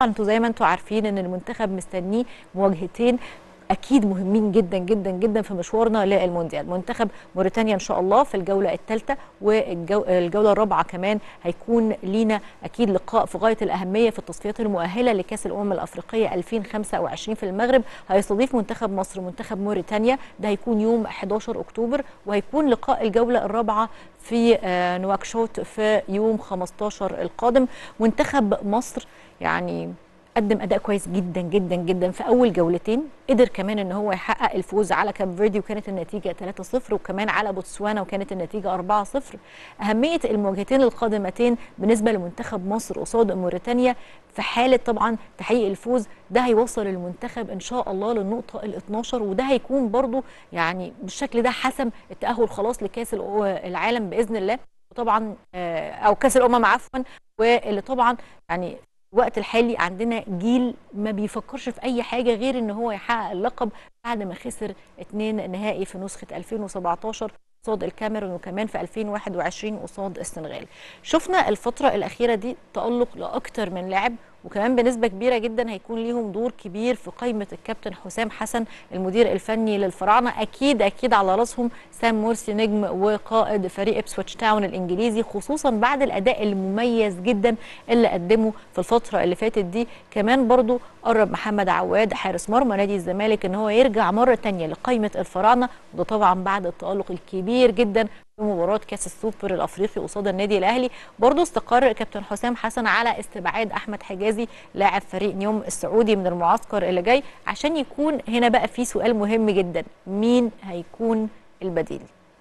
انتوا زي ما انتوا عارفين ان المنتخب مستنيه مواجهتين اكيد مهمين جدا جدا جدا في مشوارنا للمونديال منتخب موريتانيا ان شاء الله في الجوله الثالثه والجوله الرابعه كمان هيكون لينا اكيد لقاء في غايه الاهميه في التصفيات المؤهله لكاس الامم الافريقيه 2025 في المغرب هيستضيف منتخب مصر منتخب موريتانيا ده هيكون يوم 11 اكتوبر وهيكون لقاء الجوله الرابعه في نواكشوط في يوم 15 القادم منتخب مصر يعني قدم اداء كويس جدا جدا جدا في اول جولتين قدر كمان ان هو يحقق الفوز على كاب فيردي وكانت النتيجه 3-0 وكمان على بوتسوانا وكانت النتيجه 4-0 اهميه المواجهتين القادمتين بالنسبه لمنتخب مصر قصاد موريتانيا في حاله طبعا تحقيق الفوز ده هيوصل المنتخب ان شاء الله للنقطه ال 12 وده هيكون برضو يعني بالشكل ده حسم التاهل خلاص لكاس العالم باذن الله وطبعا او كاس الامم عفوا واللي طبعا يعني الوقت الحالي عندنا جيل ما بيفكرش في اي حاجه غير ان هو يحقق اللقب بعد ما خسر اتنين نهائي في نسخه 2017 قصاد الكاميرون وكمان في 2021 قصاد السنغال شفنا الفتره الاخيره دي تالق لاكتر من لاعب وكمان بنسبه كبيره جدا هيكون ليهم دور كبير في قائمه الكابتن حسام حسن المدير الفني للفراعنه اكيد اكيد على راسهم سام مورسي نجم وقائد فريق ابسويتش تاون الانجليزي خصوصا بعد الاداء المميز جدا اللي قدمه في الفتره اللي فاتت دي كمان برضو قرب محمد عواد حارس مرمى نادي الزمالك ان هو يرجع مره ثانيه لقائمه الفراعنه وده طبعا بعد التالق الكبير جدا في مباراه كاس السوبر الافريقي قصاد النادي الاهلي برضه استقر كابتن حسام حسن على استبعاد احمد حجازي لاعب فريق نيوم السعودي من المعسكر اللي جاي عشان يكون هنا بقى في سؤال مهم جدا مين هيكون البديل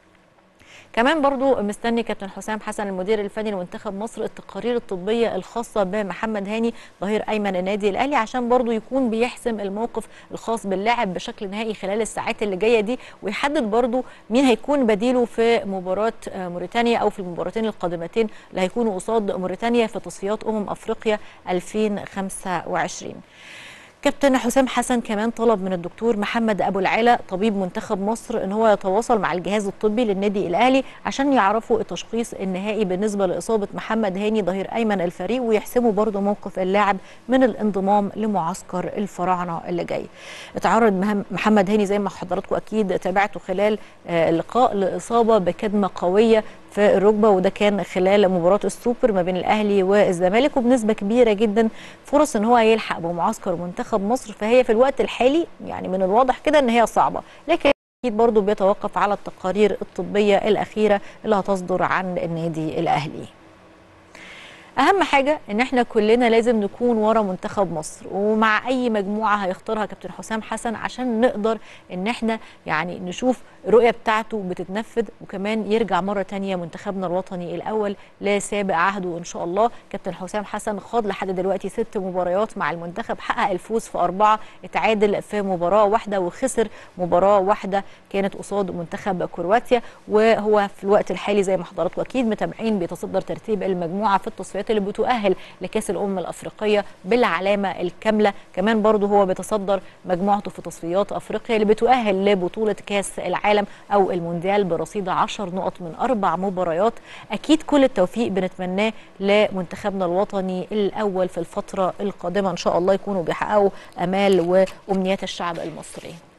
كمان برضو مستني كابتن حسام حسن المدير الفني لمنتخب مصر التقارير الطبيه الخاصه بمحمد هاني ظهير ايمن النادي الاهلي عشان برضو يكون بيحسم الموقف الخاص باللاعب بشكل نهائي خلال الساعات اللي جايه دي ويحدد برضو مين هيكون بديله في مباراه موريتانيا او في المباراتين القادمتين اللي هيكونوا قصاد موريتانيا في تصفيات امم افريقيا 2025 كابتن حسام حسن كمان طلب من الدكتور محمد ابو العلا طبيب منتخب مصر ان هو يتواصل مع الجهاز الطبي للنادي الاهلي عشان يعرفوا التشخيص النهائي بالنسبه لاصابه محمد هاني ظهير ايمن الفريق ويحسموا برضه موقف اللاعب من الانضمام لمعسكر الفراعنه اللي جاي. اتعرض محمد هاني زي ما حضراتكم اكيد تابعتوا خلال اللقاء لاصابه بكدمه قويه في الركبه وده كان خلال مباراه السوبر ما بين الاهلي والزمالك وبنسبه كبيره جدا فرص ان هو يلحق بمعسكر منتخب مصر فهي في الوقت الحالي يعني من الواضح كده ان هي صعبه لكن اكيد برضه بيتوقف على التقارير الطبيه الاخيره اللي هتصدر عن النادي الاهلي اهم حاجه ان احنا كلنا لازم نكون ورا منتخب مصر ومع اي مجموعه هيختارها كابتن حسام حسن عشان نقدر ان احنا يعني نشوف الرؤيه بتاعته بتتنفذ وكمان يرجع مره تانية منتخبنا الوطني الاول لسابق عهده ان شاء الله كابتن حسام حسن خاض لحد دلوقتي ست مباريات مع المنتخب حقق الفوز في اربعه اتعادل في مباراه واحده وخسر مباراه واحده كانت قصاد منتخب كرواتيا وهو في الوقت الحالي زي ما حضراتكم اكيد متابعين بيتصدر ترتيب المجموعه في التصفيات اللي بتؤهل لكاس الامم الافريقيه بالعلامه الكامله كمان برضه هو بيتصدر مجموعته في تصفيات افريقيا اللي بتؤهل لبطوله كاس العالم او المونديال برصيد 10 نقط من اربع مباريات اكيد كل التوفيق بنتمناه لمنتخبنا الوطني الاول في الفتره القادمه ان شاء الله يكونوا بيحققوا امال وامنيات الشعب المصري